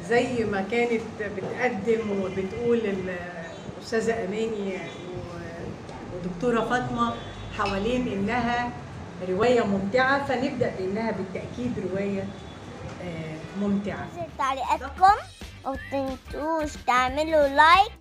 زي ما كانت بتقدم وبتقول الأستاذة أماني ودكتورة فاطمة حوالين إنها رواية ممتعة فنبدأ بإنها بالتأكيد رواية آه، ممتعة تعليقاتكم ومتنسوش تعملوا لايك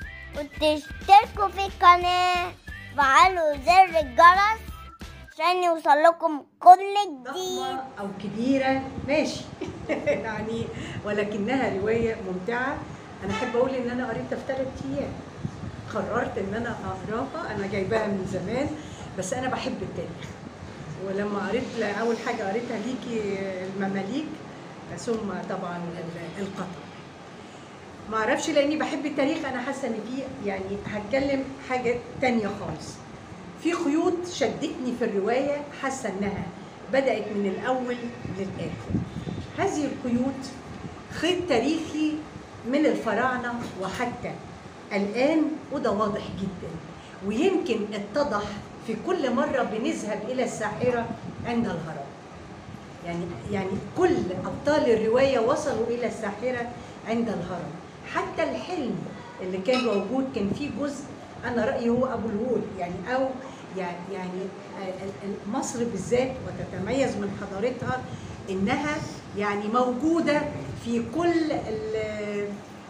وتشتركوا في القناة وفعلوا زر الجرس عشان يوصلكم كل جديد ضخمة أو كبيرة ماشي يعني ولكنها رواية ممتعة أنا أحب أقول إن أنا قريتها في ثلاث أيام قررت إن أنا أقراها أنا جايباها من زمان بس أنا بحب التاريخ ولما قريت أول حاجة قريتها ليكي المماليك ثم طبعا ال- القطر ما اعرفش لاني بحب التاريخ انا حاسه ان في يعني هتكلم حاجه تانية خالص في خيوط شدتني في الروايه حاسه انها بدات من الاول للاخر هذه الخيوط خيط تاريخي من الفراعنه وحتى الان وده واضح جدا ويمكن اتضح في كل مره بنذهب الى الساحره عند الهرم يعني يعني كل ابطال الروايه وصلوا الى الساحره عند الهرم حتى الحلم اللي كان موجود كان فيه جزء انا رايي هو ابو الهول يعني او يعني يعني ال- ال- مصر بالذات وتتميز من حضارتها انها يعني موجوده في كل ال-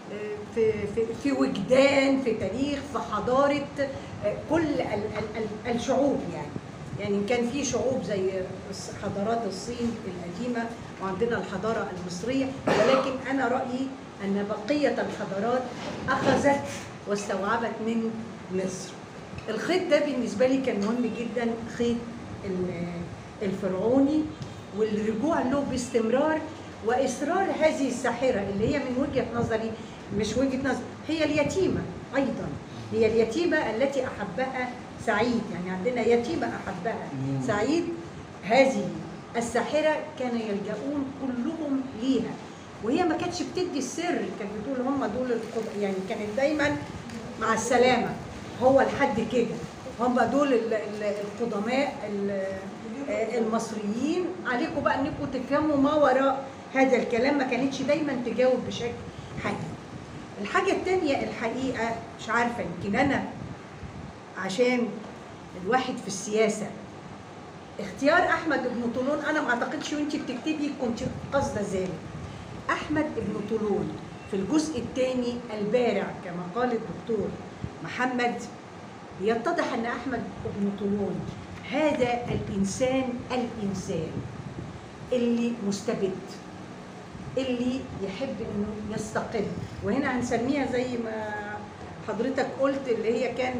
في في في وجدان في تاريخ في حضاره كل ال- ال- ال- الشعوب يعني يعني كان في شعوب زي حضارات الصين القديمه وعندنا الحضاره المصريه ولكن انا رايي ان بقيه الحضارات اخذت واستوعبت من مصر. الخيط ده بالنسبه لي كان مهم جدا خيط ال- الفرعوني والرجوع له باستمرار واصرار هذه الساحره اللي هي من وجهه نظري مش وجهه نظر هي اليتيمه ايضا هي اليتيمه التي احبها سعيد يعني عندنا يتيمه احبها سعيد هذه الساحره كان يلجؤون كلهم ليها وهي ما كانتش بتدي السر كانت بتقول هم دول القض- يعني كانت دايما مع السلامه هو لحد كده هم دول ال- ال- القدماء ال- آه، المصريين عليكم بقى انكم تفهموا ما وراء هذا الكلام ما كانتش دايما تجاوب بشكل حقيقي الحاجة التانية الحقيقة مش عارفة يمكن أنا عشان الواحد في السياسة اختيار أحمد بن طولون أنا ما أعتقدش وأنت بتكتبي كنت قصد ذلك أحمد بن طولون في الجزء الثاني البارع كما قال الدكتور محمد يتضح أن أحمد بن طولون هذا الإنسان الإنسان اللي مستبد اللي يحب انه يستقل وهنا هنسميها زي ما حضرتك قلت اللي هي كان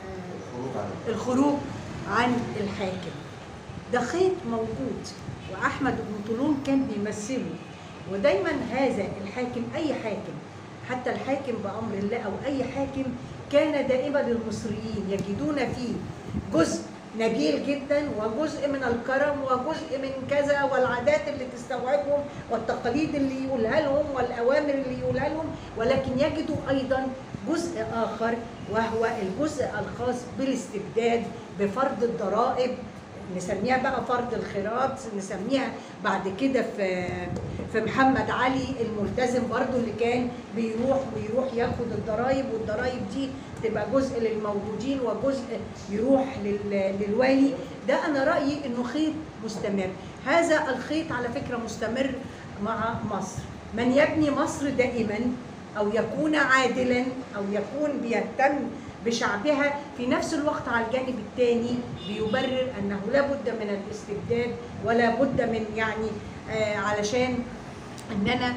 آه، الخروج عن الحاكم ده خيط موجود واحمد بن طولون كان بيمثله ودايما هذا الحاكم اي حاكم حتى الحاكم بامر الله او اي حاكم كان دائما المصريين يجدون فيه جزء نبيل جدا وجزء من الكرم وجزء من كذا والعادات اللي تستوعبهم والتقاليد اللي يقولها لهم والاوامر اللي يقولها لهم ولكن يجدوا ايضا جزء اخر وهو الجزء الخاص بالاستبداد بفرض الضرائب نسميها بقى فرض الخيرات نسميها بعد كده في في محمد علي الملتزم برضو اللي كان بيروح ويروح ياخد الضرايب والضرايب دي تبقى جزء للموجودين وجزء يروح لل- للوالي ده انا رايي انه خيط مستمر هذا الخيط على فكره مستمر مع مصر من يبني مصر دائما او يكون عادلا او يكون بيهتم بشعبها في نفس الوقت على الجانب الثاني بيبرر انه لا بد من الاستبداد ولا بد من يعني آه علشان ان انا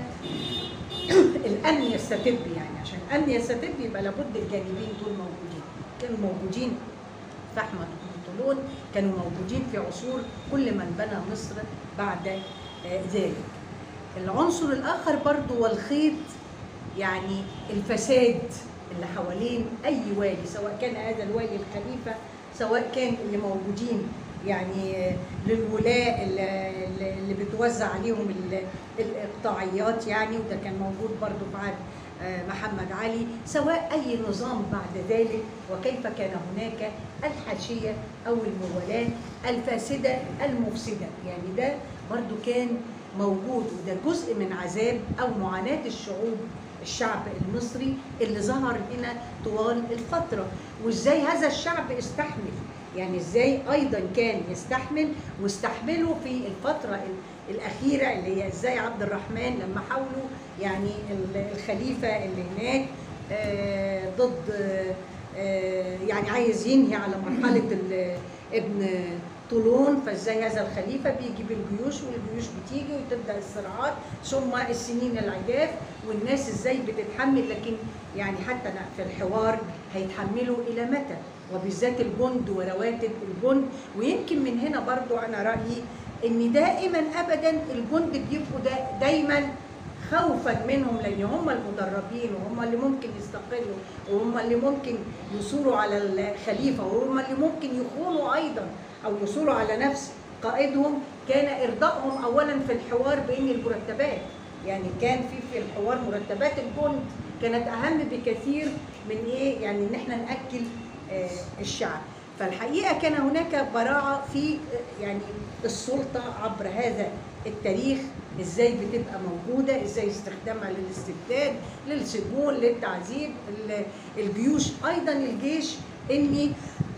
الامن يستتب يعني عشان الامن يستتب يبقى لابد الجانبين دول موجودين كانوا موجودين في احمد بن طولون كانوا موجودين في عصور كل من بنى مصر بعد آه، ذلك العنصر الاخر برضو والخيط يعني الفساد اللي حوالين اي والي سواء كان هذا الوالي الخليفه سواء كان اللي موجودين يعني للولاة اللي اللي بتوزع عليهم ال- الاقطاعيات يعني وده كان موجود برضو في عهد آه، محمد علي سواء اي نظام بعد ذلك وكيف كان هناك الحاشيه او الموالاه الفاسده المفسده يعني ده برضو كان موجود وده جزء من عذاب او معاناه الشعوب الشعب المصري اللي ظهر هنا طوال الفتره وازاي هذا الشعب استحمل يعني ازاي ايضا كان يستحمل واستحمله في الفتره ال- الاخيره اللي هي ازاي عبد الرحمن لما حاولوا يعني ال- الخليفه اللي هناك آه، ضد آه، آه، يعني عايز ينهي على مرحله ال- ابن طولون فازاي هذا الخليفه بيجي بالجيوش والجيوش بتيجي وتبدا الصراعات ثم السنين العجاف والناس ازاي بتتحمل لكن يعني حتى أنا في الحوار هيتحملوا الى متى وبالذات الجند ورواتب الجند ويمكن من هنا برضو انا رايي ان دائما ابدا الجند بيبقوا دا دايما خوفا منهم لان هم المدربين وهم اللي ممكن يستقلوا وهم اللي ممكن يثوروا على الخليفه وهم اللي ممكن يخونوا ايضا او يثوروا على نفس قائدهم كان ارضائهم اولا في الحوار بين المرتبات يعني كان في في الحوار مرتبات الجند كانت اهم بكثير من ايه يعني ان احنا ناكل آه، الشعب فالحقيقه كان هناك براعه في آه، يعني السلطه عبر هذا التاريخ ازاي بتبقى موجوده ازاي استخدامها للاستبداد للسجون للتعذيب ال- الجيوش ايضا الجيش اني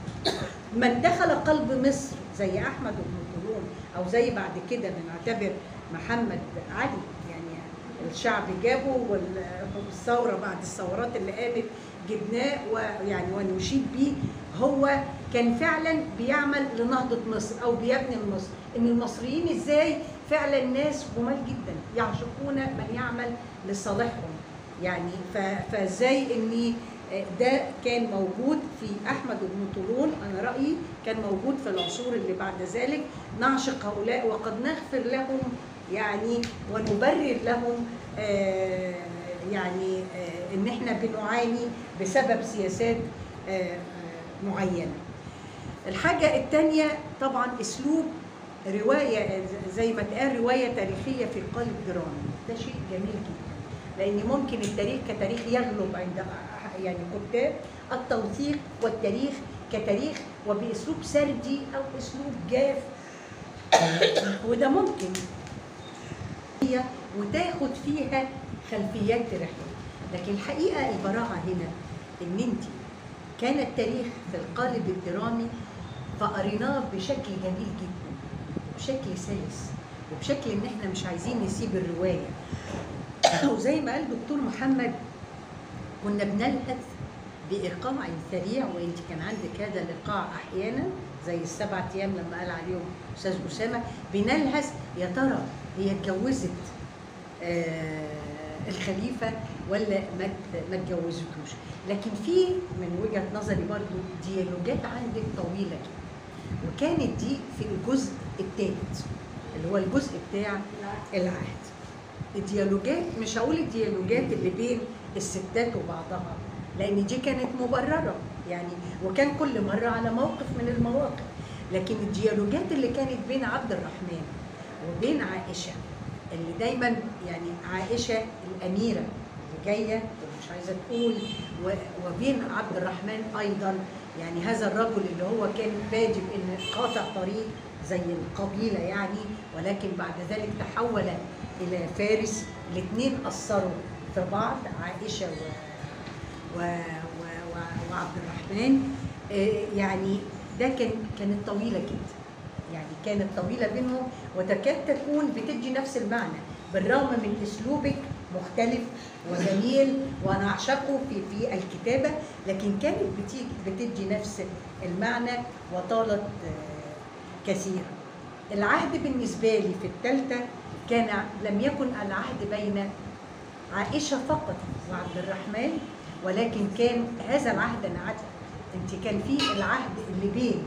من دخل قلب مصر زي احمد بن طولون او زي بعد كده بنعتبر محمد علي يعني الشعب جابه وال- والثوره بعد الثورات اللي قامت جبناه ويعني ونشيد بيه هو كان فعلا بيعمل لنهضه مصر او بيبني مصر ان المصريين ازاي فعلا ناس جمال جدا يعشقون من يعمل لصالحهم يعني ف- فازاي اني ده كان موجود في احمد بن طولون انا رايي كان موجود في العصور اللي بعد ذلك نعشق هؤلاء وقد نغفر لهم يعني ونبرر لهم آه، يعني آه، ان احنا بنعاني بسبب سياسات آه، آه، معينه. الحاجه الثانيه طبعا اسلوب روايه زي ما اتقال روايه تاريخيه في قالب درامي ده شيء جميل جدا لان ممكن التاريخ كتاريخ يغلب عند يعني كتاب التوثيق والتاريخ كتاريخ وباسلوب سردي او اسلوب جاف وده ممكن هي وتاخد فيها خلفيات تاريخيه لكن الحقيقه البراعه هنا ان انت كان التاريخ في القالب الدرامي فقريناه بشكل جميل جدا بشكل سلس وبشكل ان احنا مش عايزين نسيب الروايه وزي ما قال دكتور محمد كنا بنلهث بايقاع سريع وانت كان عندك هذا الايقاع احيانا زي السبع ايام لما قال عليهم استاذ اسامه بنلهث يا ترى هي اتجوزت آه الخليفه ولا ما ت- ما اتجوزتوش لكن في من وجهه نظري برضو ديالوجات عندك طويله كده وكانت دي في الجزء الثالث اللي هو الجزء بتاع العهد الديالوجات مش هقول الديالوجات اللي بين الستات وبعضها لان دي كانت مبرره يعني وكان كل مره على موقف من المواقف لكن الديالوجات اللي كانت بين عبد الرحمن وبين عائشه اللي دايما يعني عائشه الاميره اللي جايه ومش عايزه تقول و- وبين عبد الرحمن ايضا يعني هذا الرجل اللي هو كان بادئ ان قاطع طريق زي القبيله يعني ولكن بعد ذلك تحول الى فارس الاثنين اثروا في بعض عائشه و و و و وعبد الرحمن آه، يعني ده كان كانت طويله جدا يعني كانت طويله بينهم وتكاد تكون بتدي نفس المعنى بالرغم من اسلوبك مختلف وجميل وانا اعشقه في في الكتابه لكن كانت بتيجي بتدي نفس المعنى وطالت آه، كثيرا العهد بالنسبه لي في الثالثه كان لم يكن العهد بين عائشه فقط وعبد الرحمن ولكن كان هذا العهد انا عارفه انت كان في العهد اللي بين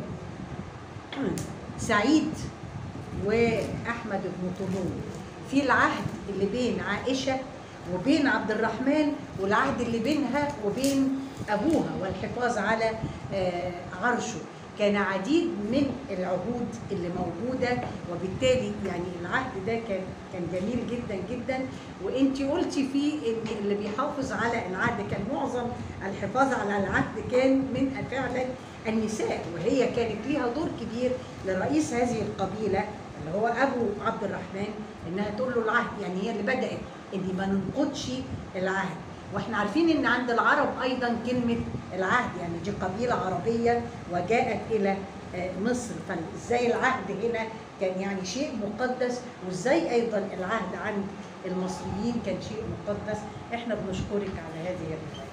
سعيد واحمد بن طولون في العهد اللي بين عائشه وبين عبد الرحمن والعهد اللي بينها وبين ابوها والحفاظ على آه، عرشه كان عديد من العهود اللي موجوده وبالتالي يعني العهد ده كان كان جميل جدا جدا وانت قلتي فيه ان اللي بيحافظ على العهد كان معظم الحفاظ على العهد كان من فعلا النساء وهي كانت ليها دور كبير لرئيس هذه القبيله اللي هو ابو عبد الرحمن انها تقول له العهد يعني هي اللي بدات ان ما ننقضش العهد واحنا عارفين ان عند العرب ايضا كلمه العهد يعني دي قبيله عربيه وجاءت الى آه، مصر فازاي العهد هنا كان يعني شيء مقدس وازاي ايضا العهد عند المصريين كان شيء مقدس احنا بنشكرك على هذه الروايه